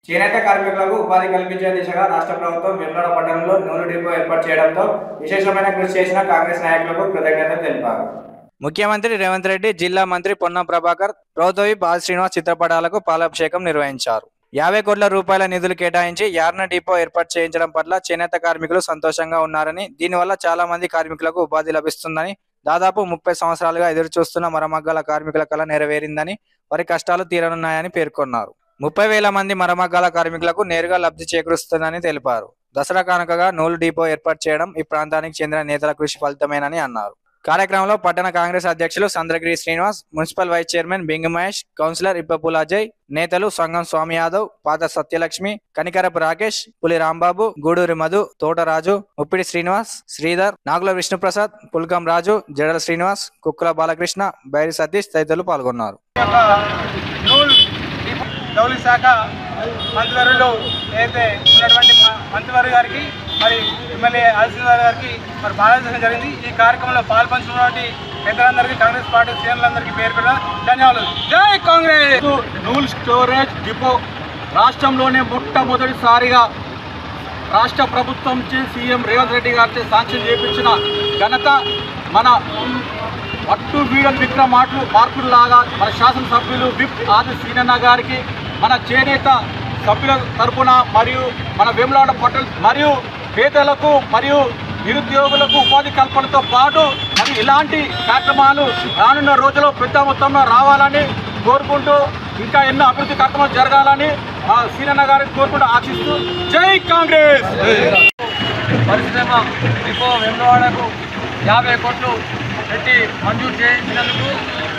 చేనేత కార్మికులకు ఉపాధి కల్పించే దిశగా రాష్ట్ర ప్రభుత్వం వెమ్లడ పట్టణంలో నూనె డిపో ఏర్పాటు చేయడంతో విశేషమైన కృషి చేసిన కాంగ్రెస్ నాయకులకు కృతజ్ఞతలు తెలిపారు ముఖ్యమంత్రి రేవంత్ రెడ్డి జిల్లా మంత్రి పొన్నం ప్రభాకర్ ప్రభుత్వ బాల శ్రీనివాస్ చిత్రపటాలకు పాలాభిషేకం నిర్వహించారు యాభై కోట్ల రూపాయల నిధులు కేటాయించి యార్న డిపో ఏర్పాటు చేయించడం పట్ల చేనేత కార్మికులు సంతోషంగా ఉన్నారని దీనివల్ల చాలా మంది కార్మికులకు ఉపాధి లభిస్తుందని దాదాపు ముప్పై సంవత్సరాలుగా ఎదురు చూస్తున్న మరమగ్గాల కార్మికుల కళ నెరవేరిందని వారి కష్టాలు తీరనున్నాయని పేర్కొన్నారు ముప్పై వేల మంది మరమగ్గాల కార్మికులకు నేరుగా లబ్ధి చేకూరుస్తుందని తెలిపారు దసరా కానుకగా నూలు డిపో ఏర్పాటు చేయడం ఈ ప్రాంతానికి చెందిన నేతల కృషి ఫలితమేనని అన్నారు కార్యక్రమంలో పట్టణ కాంగ్రెస్ అధ్యక్షులు Sandragiri Srinivas municipal vice chairman Bingi Mahesh councillor Ippapula Ajay నేతలు సంగం స్వామి యాదవ్ పాత సత్యలక్ష్మి కనికరపు రాకేష్ పులి రాంబాబు గూడూరి మధు తోటరాజు ముప్పిడి శ్రీనివాస్ శ్రీధర్ నాగుల విష్ణుప్రసాద్ పుల్కం రాజు జడల శ్రీనివాస్ కుక్కుల బాలకృష్ణ బైరి సతీష్ తదితరులు పాల్గొన్నారు యొక్క నూల్ జౌలి శాఖ మంత్రివర్యులు ఏదైతే ఉన్నటువంటి మ- మంత్రివర్గ గారికి మరి ఎమ్మెల్యే ఆదిత్యనాథ్ గారికి మరి బాధించడం జరిగింది ఈ కార్యక్రమంలో పాల్పంచుకున్నటువంటి పెద్దలందరికీ కాంగ్రెస్ పార్టీ శ్రేణులందరికీ పేరు పెట్టిన ధన్యవాదాలు జై కాంగ్రెస్ నూల్ స్టోరేజ్ డిపో రాష్ట్రంలోనే మొట్టమొదటిసారిగా రాష్ట్ర ప్రభుత్వం చే సీఎం రేవంత్ రెడ్డి గారితో శాంక్షన్ చేయించిన ఘనత మన పట్టు వీడల్ విక్రమ్ మాటలు మార్పులాగా మన శాసనసభ్యులు విప్ ఆది సీనన్న గారికి మన చేనేత సభ్యుల తరపున మరియు మన వేములాడ పట్టణ మరియు పేదలకు మరియు నిరుద్యోగులకు ఉపాధి కల్పనతో పాటు మరి ఇలాంటి కార్యక్రమాలు రానున్న రోజుల్లో పెద్ద మొత్తంలో రావాలని కోరుకుంటూ ఇంకా ఎన్నో అభివృద్ధి కార్యక్రమాలు జరగాలని మా సీనన్న గారిని కోరుకుంటూ ఆశిస్తూ జై కాంగ్రెస్ పరిశ్రమ డిపో వెమ్లవాడకు యాభై కోట్లు పెట్టి మంజూరు చేయించినందుకు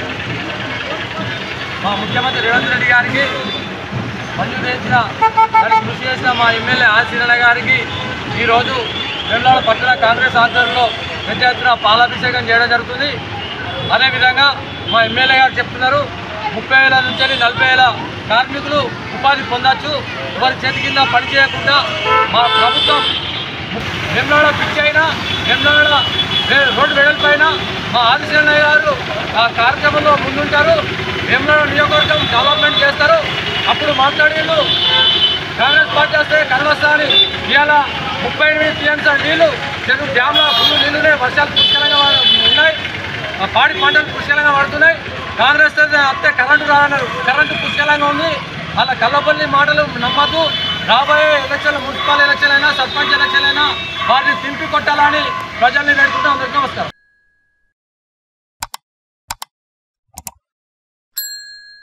మా ముఖ్యమంత్రి రేవంత్ రెడ్డి గారికి మంజూరు చేసిన దానికి కృషి చేసిన మా ఎమ్మెల్యే ఆశీరణ గారికి ఈరోజు వెమ్లవాడ పట్టణ కాంగ్రెస్ ఆధ్వర్యంలో పెద్ద ఎత్తున పాలాభిషేకం చేయడం జరుగుతుంది అదేవిధంగా మా ఎమ్మెల్యే గారు చెప్తున్నారు ముప్పై వేల నుంచి నలభై వేల కార్మికులు ఉపాధి పొందొచ్చు వారి చేతి కింద పని చేయకుండా మా ప్రభుత్వం వెమ్లాడ పిచ్ అయినా వెమ్లాడ వే- రోడ్డు వెడల్పైన మా ఆదిశరణయ్య గారు ఆ కార్యక్రమంలో ముందుంటారు వెమ్లాడ నియోజకవర్గం డెవలప్మెంట్ చేస్తారు అప్పుడు మాట్లాడేళ్ళు కాంగ్రెస్ పార్టీ వస్తే కనవస్తా అని ఇవాళ ముప్పై ఎనిమిది టీఎంసీ నీళ్లు చెరువు డ్యామ్లో ఫుల్ నీళ్ళునే వర్షాలు పుష్కలంగా ఉన్నాయి ఆ పాడి పంటలు పుష్కలంగా పడుతున్నాయి కాంగ్రెస్ అత్తే కరెంటు రాదన్నారు కరెంటు పుష్కలంగా ఉంది అలా కల్లపల్లి మాటలు నమ్మద్దు రాబోయే ఎలక్షన్లు మున్సిపల్ ఎలక్షన్ అయినా సర్పంచ్ ఎలక్షన్ అయినా వారిని తింపి కొట్టాలని ప్రజల్ని వేడుకుంటూ అందరికీ నమస్కారం